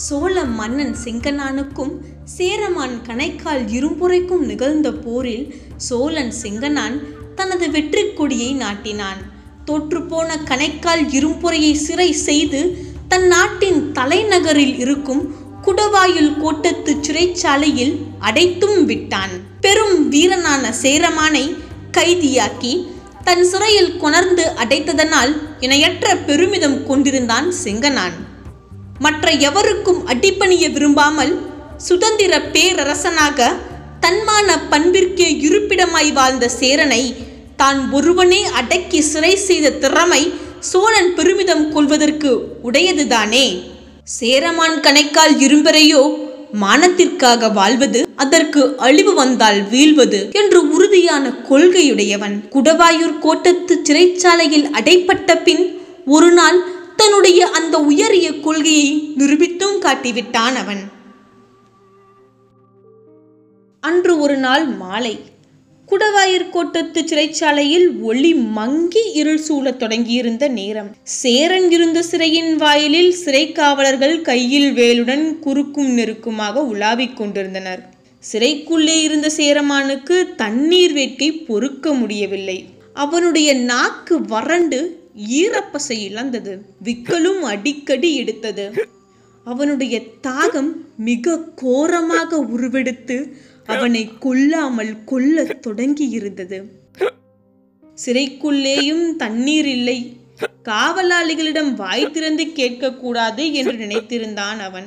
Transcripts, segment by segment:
சோழ மன்னன் செங்கனானுக்கும் சேரமான் கணைக்கால் இரும்புரைக்கும் நிகழ்ந்த போரில் சோழன் செங்கனான் தனது வெற்றி கொடியை நாட்டினான் தோற்றுப்போன கணைக்கால் இரும்புரையை சிறை செய்து தன் நாட்டின் தலைநகரில் இருக்கும் குடவாயில் கோட்டத்து சிறைச்சாலையில் அடைத்தும் விட்டான் பெரும் வீரனான சேரமானை கைதியாக்கி தன் சிறையில் கொணர்ந்து அடைத்ததனால் இணையற்ற பெருமிதம் கொண்டிருந்தான் செங்கனான் மற்ற எவருக்கும் அடிப்பணிய விரும்பாமல் சுதந்திர பேரரசனாக தன்மான பண்பிற்கே இருப்பிடமாய் வாழ்ந்த சேரனை தான் ஒருவனே அடக்கி சிறை செய்த திறமை சோழன் பெருமிதம் கொள்வதற்கு உடையதுதானே சேரமான் கணைக்கால் இரும்பரையோ மானத்திற்காக வாழ்வது அதற்கு அழிவு வந்தால் வீழ்வது என்று உறுதியான கொள்கையுடையவன் குடவாயூர் கோட்டத்து சிறைச்சாலையில் அடைப்பட்ட பின் ஒரு நாள் தன்னுடைய அந்த உயரிய கொள்கையை நிரூபித்தும் காட்டிவிட்டான் அவன் அன்று ஒரு நாள் மாலை குடவாயூர் கோட்டத்து சிறைச்சாலையில் ஒளி மங்கி இருள் சூழத் தொடங்கியிருந்த நேரம் சேரன் இருந்த சிறையின் வாயிலில் சிறை காவலர்கள் கையில் வேலுடன் குறுக்கும் நெருக்குமாக உலாவிக் கொண்டிருந்தனர் சிறைக்குள்ளே இருந்த சேரமானுக்கு தண்ணீர் வேட்கை பொறுக்க முடியவில்லை அவனுடைய நாக்கு வறண்டு ஈரப்பசை இழந்தது விக்கலும் அடிக்கடி எடுத்தது அவனுடைய தாகம் மிக கோரமாக உருவெடுத்து அவனை கொல்லாமல் கொல்லத் தொடங்கி இருந்தது சிறைக்குள்ளேயும் தண்ணீர் இல்லை காவலாளிகளிடம் வாய் திறந்து கேட்கக்கூடாது என்று நினைத்திருந்தான் அவன்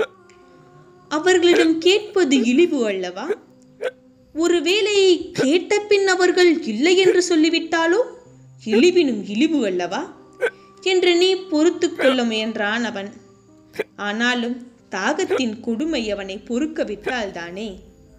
அவர்களிடம் கேட்பது இழிவு அல்லவா ஒருவேளை கேட்ட பின் அவர்கள் இல்லை என்று சொல்லிவிட்டாலோ இழிவினும் இழிவு அல்லவா என்று நீ பொறுத்து கொள்ள முயன்றான் அவன் ஆனாலும் தாகத்தின் கொடுமை அவனை பொறுக்க விட்டால்தானே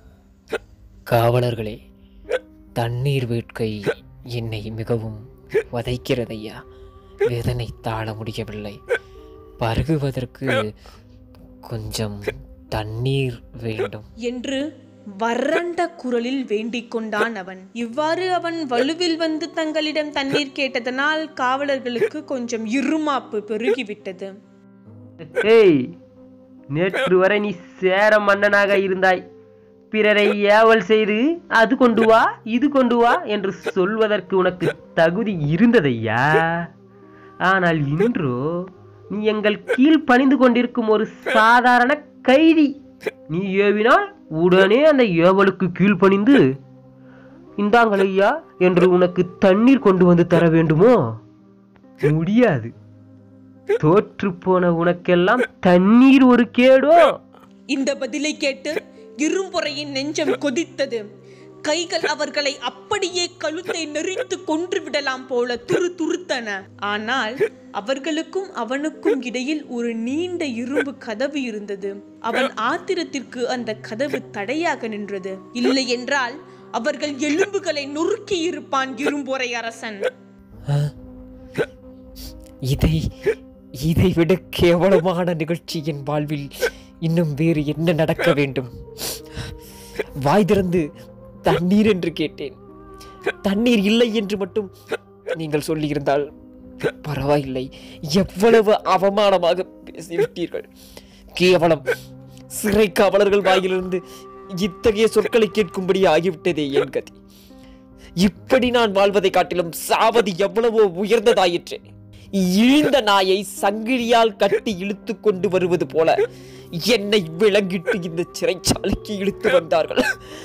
காவலர்களே தண்ணீர் வேட்கை என்னை மிகவும் வதைக்கிறதையா வேதனை தாழ முடியவில்லை பருகுவதற்கு கொஞ்சம் தண்ணீர் வேண்டும் என்று வறண்ட குரலில் வேண்டிக் கொண்டான் அவன் இவ்வாறு அவன் வலுவில் வந்து தங்களிடம் தண்ணீர் கேட்டதனால் காவலர்களுக்கு கொஞ்சம் இருமாப்பு பெருகிவிட்டது ஏய் நேற்று வரை நீ சேர மன்னனாக இருந்தாய் பிறரை ஏவல் செய்து அது கொண்டு வா இது கொண்டு வா என்று சொல்வதற்கு உனக்கு தகுதி இருந்ததையா ஆனால் இன்றோ நீ எங்கள் கீழ் பணிந்து கொண்டிருக்கும் ஒரு சாதாரண கைதி நீ ஏவினால் உடனே அந்த ஏவலுக்கு கீழ் பணிந்து இந்தாங்கள் ஐயா என்று உனக்கு தண்ணீர் கொண்டு வந்து தர வேண்டுமோ முடியாது தோற்று போன உனக்கெல்லாம் தண்ணீர் ஒரு கேடோ இந்த பதிலை கேட்டு இரும்புறையின் நெஞ்சம் கொதித்தது கைகள் அவர்களை அப்படியே கழுத்தை நெறித்து கொன்று விடலாம் போல துரு துருத்தன ஆனால் அவர்களுக்கும் அவனுக்கும் இடையில் ஒரு நீண்ட இரும்பு கதவு இருந்தது அவன் ஆத்திரத்திற்கு அந்த கதவு தடையாக நின்றது இல்லை என்றால் அவர்கள் எலும்புகளை நொறுக்கி இருப்பான் இரும்புரை அரசன் ஆ? இதை இதை விட கேவலமான நிகழ்ச்சி என் வாழ்வில் இன்னும் வேறு என்ன நடக்க வேண்டும் வாய் திறந்து தண்ணீர் என்று கேட்டேன் தண்ணீர் இல்லை என்று மட்டும் நீங்கள் சொல்லியிருந்தால் பரவாயில்லை எவ்வளவு அவமானமாக பேசிவிட்டீர்கள் கேவலம் சிறை காவலர்கள் வாயிலிருந்து இத்தகைய சொற்களை கேட்கும்படி ஆகிவிட்டதே என் கதி இப்படி நான் வாழ்வதை காட்டிலும் சாவது எவ்வளவோ உயர்ந்ததாயிற்று இழிந்த நாயை சங்கிலியால் கட்டி இழுத்து கொண்டு வருவது போல என்னை விலங்கிட்டு இந்த சிறைச்சாலைக்கு இழுத்து வந்தார்கள்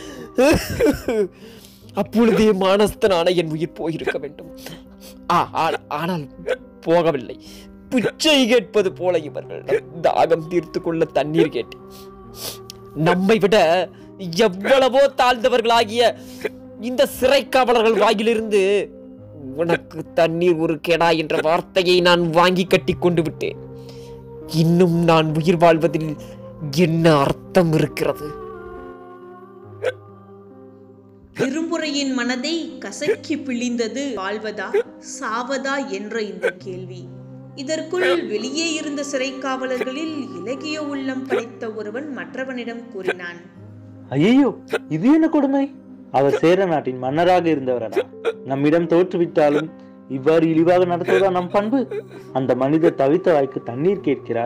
அப்பொழுதே மானஸ்தனான என் உயிர் போயிருக்க வேண்டும் ஆ, ஆ- ஆனால் போகவில்லை பிச்சை கேட்பது போல இவர்கள் தாகம் தீர்த்து கொள்ள தண்ணீர் கேட்டேன் நம்மை விட எவ்வளவோ தாழ்ந்தவர்களாகிய இந்த சிறை காவலர்கள் வாயிலிருந்து உனக்கு தண்ணீர் ஒரு கெடா என்ற வார்த்தையை நான் வாங்கி கட்டி கொண்டு விட்டேன் இன்னும் நான் உயிர் வாழ்வதில் என்ன அர்த்தம் இருக்கிறது இரும்புறையின் மனதை கசக்கி பிழிந்தது வாழ்வதா சாவதா என்ற இந்த கேள்வி இதற்குள் வெளியே இருந்த சிறை காவலர்களில் இலகிய உள்ளம் படைத்த ஒருவன் மற்றவனிடம் கூறினான் ஐயோ இது என்ன கொடுமை அவர் சேர நாட்டின் மன்னராக இருந்தவரடா நம்மிடம் தோற்றுவிட்டாலும் இவ்வாறு இழிவாக நடத்துவதா நம் பண்பு அந்த மனிதர் தவித்த வாய்க்கு தண்ணீர் கேட்கிறார்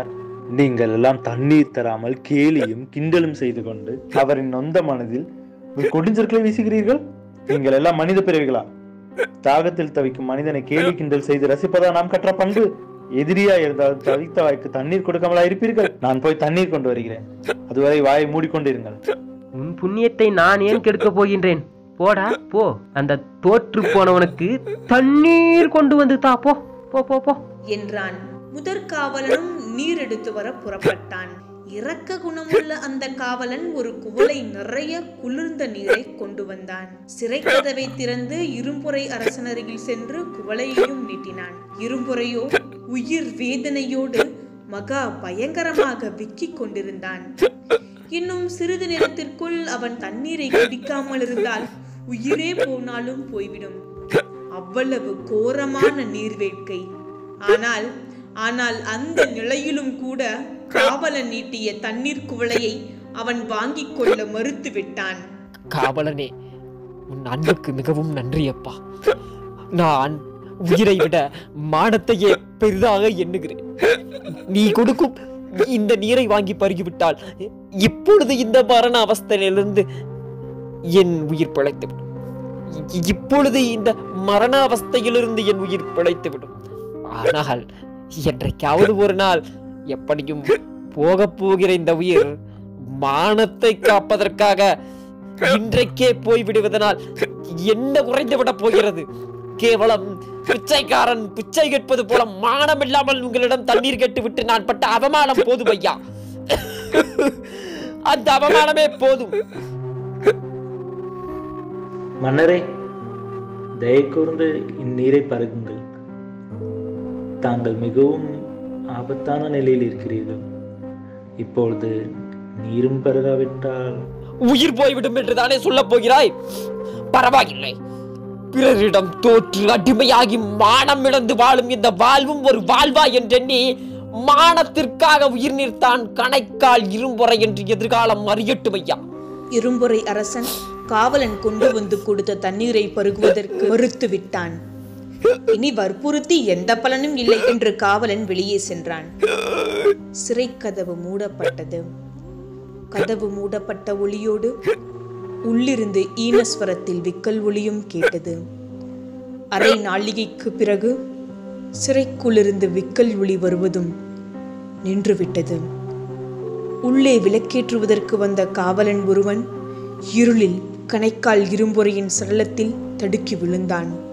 நீங்கள் எல்லாம் தண்ணீர் தராமல் கேலியும் கிண்டலும் செய்து கொண்டு அவரின் நொந்த மனதில் ஒரு கொடுஞ்சொற்களை வீசுகிறீர்கள் நீங்கள் எல்லாம் மனித பிறவிகளா தாகத்தில் தவிக்கும் மனிதனை கேலி கிண்டல் செய்து ரசிப்பதா நாம் கற்ற பண்பு எதிரியா இருந்தாலும் தவித்த வாய்க்கு தண்ணீர் கொடுக்காமலா இருப்பீர்கள் நான் போய் தண்ணீர் கொண்டு வருகிறேன் அதுவரை வாயை மூடிக்கொண்டிருங்கள் உன் புண்ணியத்தை நான் ஏன் கெடுக்கப் போகின்றேன் போடா போ அந்த தோற்று போனவனுக்கு தண்ணீர் கொண்டு வந்து தா போ போ போ போ என்றான் முதற் காவலனும் நீர் எடுத்து வர புறப்பட்டான் இரக்க குணமுள்ள அந்த காவலன் ஒரு குவளை நிறைய குளிர்ந்த நீரை கொண்டு வந்தான் சிறை கதவை திறந்து இரும்புரை அரசனருகில் சென்று குவளையையும் நீட்டினான் இரும்புரையோ உயிர் வேதனையோடு மகா பயங்கரமாக விக்கிக் கொண்டிருந்தான் இன்னும் சிறிது நேரத்திற்குள் அவன் தண்ணீரை குடிக்காமல் இருந்தால் உயிரே போனாலும் போய்விடும் அவ்வளவு கோரமான நீர்வேட்கை ஆனால் ஆனால் அந்த நிலையிலும் கூட காவலன் நீட்டிய தண்ணீர் குவளையை அவன் வாங்கிக் கொள்ள மறுத்து விட்டான் காவலனே உன் அன்புக்கு மிகவும் நன்றி அப்பா நான் உயிரை விட மானத்தையே பெரிதாக எண்ணுகிறேன் நீ கொடுக்கும் இந்த நீரை வாங்கி பருகிவிட்டால் இப்பொழுது இந்த மரண அவஸ்தையிலிருந்து என் உயிர் பிழைத்துவிடும் இ- இப்பொழுது இந்த மரண அவஸ்தையிலிருந்து என் உயிர் பிழைத்துவிடும் ஆனால் என்றைக்காவது ஒரு நாள் எப்படியும் போகப் போகிற இந்த உயிர் மானத்தை காப்பதற்காக இன்றைக்கே போய் விடுவதனால் என்ன குறைந்து விட போகிறது கேவலம் பிச்சைக்காரன் பிச்சை கேட்பது போல மானம் இல்லாமல் உங்களிடம் தண்ணீர் கேட்டு விட்டு நான் பட்ட அவமானம் போதும் ஐயா அந்த அவமானமே போதும் மன்னரே தயை கூர்ந்து இந்நீரை பருகுங்கள் தாங்கள் மிகவும் ஆபத்தான நிலையில் இருக்கிறீர்கள் இப்பொழுது நீரும் பருகாவிட்டால் உயிர் போய்விடும் என்று தானே சொல்லப் போகிறாய் பரவாயில்லை பிறரிடம் தோற்று அடிமையாகி மானம் இழந்து வாழும் இந்த வாழ்வும் ஒரு வாழ்வா என்றெண்ணி மானத்திற்காக உயிர் நீர்த்தான் கணைக்கால் இரும்புறை என்று எதிர்காலம் அறியட்டும் ஐயா இரும்புரை அரசன் காவலன் கொண்டு வந்து கொடுத்த தண்ணீரை பருகுவதற்கு மறுத்து விட்டான் இனி வற்புறுத்தி எந்த பலனும் இல்லை என்று காவலன் வெளியே சென்றான் சிறை கதவு மூடப்பட்டது கதவு மூடப்பட்ட ஒளியோடு உள்ளிருந்து ஈனஸ்வரத்தில் விக்கல் ஒளியும் கேட்டது அரை நாளிகைக்கு பிறகு சிறைக்குள்ளிருந்து விக்கல் ஒளி வருவதும் நின்றுவிட்டது உள்ளே விளக்கேற்றுவதற்கு வந்த காவலன் ஒருவன் இருளில் கணைக்கால் இரும்புறையின் சடலத்தில் தடுக்கி விழுந்தான்